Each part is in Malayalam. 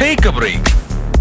ടേക്ക് എ ബ്രേക്ക്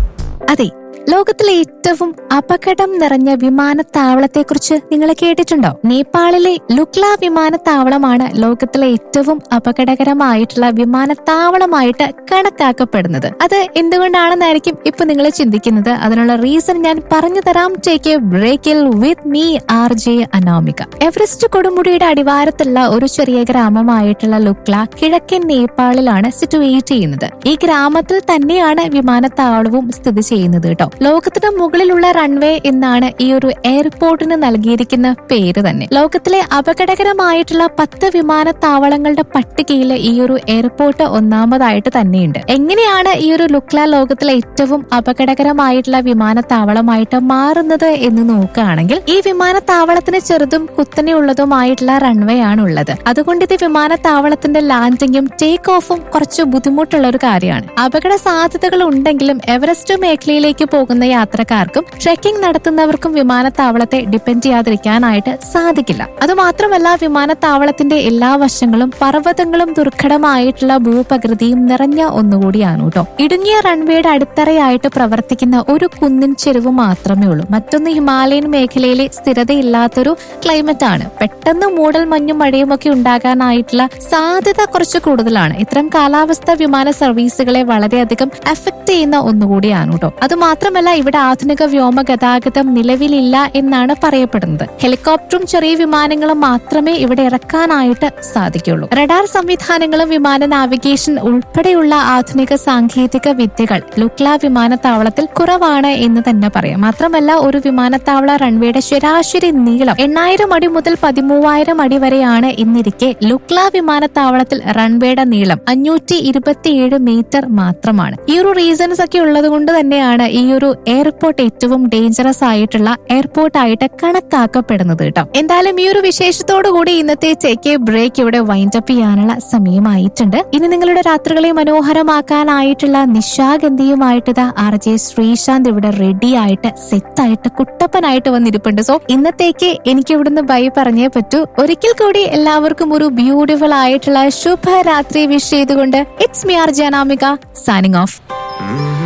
അതെ ലോകത്തിലെ ഏറ്റവും അപകടം നിറഞ്ഞ വിമാനത്താവളത്തെക്കുറിച്ച് നിങ്ങൾ കേട്ടിട്ടുണ്ടോ നേപ്പാളിലെ ലുക്ല വിമാനത്താവളമാണ് ലോകത്തിലെ ഏറ്റവും അപകടകരമായിട്ടുള്ള വിമാനത്താവളമായിട്ട് കണക്കാക്കപ്പെടുന്നത് അത് എന്തുകൊണ്ടാണെന്നായിരിക്കും ഇപ്പൊ നിങ്ങൾ ചിന്തിക്കുന്നത് അതിനുള്ള റീസൺ ഞാൻ പറഞ്ഞു തരാം ടേക്ക് എ ബ്രേക്കിൽ with me R J Anamika Everest കൊടുമുടിയുടെ അടിവാരത്തുള്ള ഒരു ചെറിയ ഗ്രാമമായിട്ടുള്ള ലുക്ല കിഴക്കൻ നേപ്പാളിലാണ് സിറ്റുവേറ്റ് ചെയ്യുന്നത് ഈ ഗ്രാമത്തിൽ തന്നെയാണ് വിമാനത്താവളവും സ്ഥിതി ചെയ്യുന്നത് കേട്ടോ ലോകത്തിന് മുകളിലുള്ള റൺവേ എന്നാണ് ഈ ഒരു എയർപോർട്ടിന് നൽകിയിരിക്കുന്ന പേര് തന്നെ ലോകത്തിലെ അപകടകരമായിട്ടുള്ള പത്ത് വിമാനത്താവളങ്ങളുടെ പട്ടികയിൽ ഈ ഒരു എയർപോർട്ട് ഒന്നാമതായിട്ട് തന്നെയുണ്ട് എങ്ങനെയാണ് ഈ ഒരു ലുക്ല ലോകത്തിലെ ഏറ്റവും അപകടകരമായിട്ടുള്ള വിമാനത്താവളമായിട്ട് മാറുന്നത് എന്ന് നോക്കുകയാണെങ്കിൽ ഈ വിമാനത്താവളത്തിന് ചെറുതും കുത്തനെയുള്ളതുമായിട്ടുള്ള റൺവേ ആണ് ഉള്ളത് അതുകൊണ്ട് ഇത് വിമാനത്താവളത്തിന്റെ ലാൻഡിങ്ങും ടേക്ക് ഓഫും കുറച്ച് ബുദ്ധിമുട്ടുള്ള ഒരു കാര്യമാണ് അപകട സാധ്യതകൾ ഉണ്ടെങ്കിലും എവറസ്റ്റ് മേഖലയിലേക്ക് പോകുന്ന യാത്രക്കാർക്കും ട്രെക്കിംഗ് നടത്തുന്നവർക്കും വിമാനത്താവളത്തെ ഡിപ്പെൻഡ് ചെയ്യാതിരിക്കാനായിട്ട് സാധിക്കില്ല അതുമാത്രമല്ല വിമാനത്താവളത്തിന്റെ എല്ലാ വശങ്ങളും പർവ്വതങ്ങളും ദുർഘടമായിട്ടുള്ള ഭൂപ്രകൃതിയും നിറഞ്ഞ ഒന്നുകൂടിയാണ് കേട്ടോ ഇടുങ്ങിയ റൺവേയുടെ അടിത്തറയായിട്ട് പ്രവർത്തിക്കുന്ന ഒരു കുന്നിൻ ചെരുവ് മാത്രമേ ഉള്ളൂ മറ്റൊന്ന് ഹിമാലയൻ മേഖലയിലെ സ്ഥിരതയില്ലാത്തൊരു ക്ലൈമറ്റ് ആണ് പെട്ടെന്ന് മൂടൽ മഞ്ഞും മഴയും ഒക്കെ ഉണ്ടാകാനായിട്ടുള്ള സാധ്യത കുറച്ച് കൂടുതലാണ് ഇത്തരം കാലാവസ്ഥ വിമാന സർവീസുകളെ വളരെയധികം എഫക്ട് ചെയ്യുന്ന ഒന്നുകൂടിയാണ് കേട്ടോ അത് മാത്രമല്ല ഇവിടെ ആധുനിക വ്യോമ ഗതാഗതം നിലവിലില്ല എന്നാണ് പറയപ്പെടുന്നത് ഹെലികോപ്റ്ററും ചെറിയ വിമാനങ്ങളും മാത്രമേ ഇവിടെ ഇറക്കാനായിട്ട് സാധിക്കുള്ളൂ റഡാർ സംവിധാനങ്ങളും വിമാന നാവിഗേഷൻ ഉൾപ്പെടെയുള്ള ആധുനിക സാങ്കേതിക വിദ്യകൾ ലുക്ല വിമാനത്താവളത്തിൽ കുറവാണ് എന്ന് തന്നെ പറയാം മാത്രമല്ല ഒരു വിമാനത്താവള റൺവേയുടെ ശരാശരി നീളം എണ്ണായിരം അടി മുതൽ പതിമൂവായിരം അടി വരെയാണ് ഇന്നിരിക്കെ ലുക്ല വിമാനത്താവളത്തിൽ റൺവേയുടെ നീളം അഞ്ഞൂറ്റി ഇരുപത്തിയേഴ് മീറ്റർ മാത്രമാണ് ഈ ഒരു റീസൺസ് ഒക്കെ ഉള്ളത് കൊണ്ട് തന്നെയാണ് ഈ ഒരു എയർപോർട്ട് ഏറ്റവും ഡേഞ്ചറസ് ആയിട്ടുള്ള എയർപോർട്ട് ആയിട്ട് കണക്കാക്കപ്പെടുന്നത് കേട്ടോ എന്തായാലും ഈ ഒരു വിശേഷത്തോടു കൂടി ഇന്നത്തെ ടേക്ക് ബ്രേക്ക് ഇവിടെ വൈൻഡ് അപ്പ് ചെയ്യാനുള്ള സമയമായിട്ടുണ്ട് ഇനി നിങ്ങളുടെ രാത്രികളെ മനോഹരമാക്കാനായിട്ടുള്ള നിശാഗന്ധിയുമായിട്ട് ഇതാ ആർ ജെ ശ്രീശാന്ത് ഇവിടെ റെഡി ആയിട്ട് സെറ്റ് ആയിട്ട് കുട്ടപ്പനായിട്ട് വന്നിരിപ്പുണ്ട് സോ ഇന്നത്തേക്ക് എനിക്ക് ഇവിടുന്ന് ബൈ പറഞ്ഞേ പറ്റൂ ഒരിക്കൽ കൂടി എല്ലാവർക്കും ഒരു ബ്യൂട്ടിഫുൾ ആയിട്ടുള്ള ശുഭരാത്രി വിഷ് ചെയ്തുകൊണ്ട് ഇറ്റ്സ് മി ആർ ജനാമിക സൈനിങ് ഓഫ്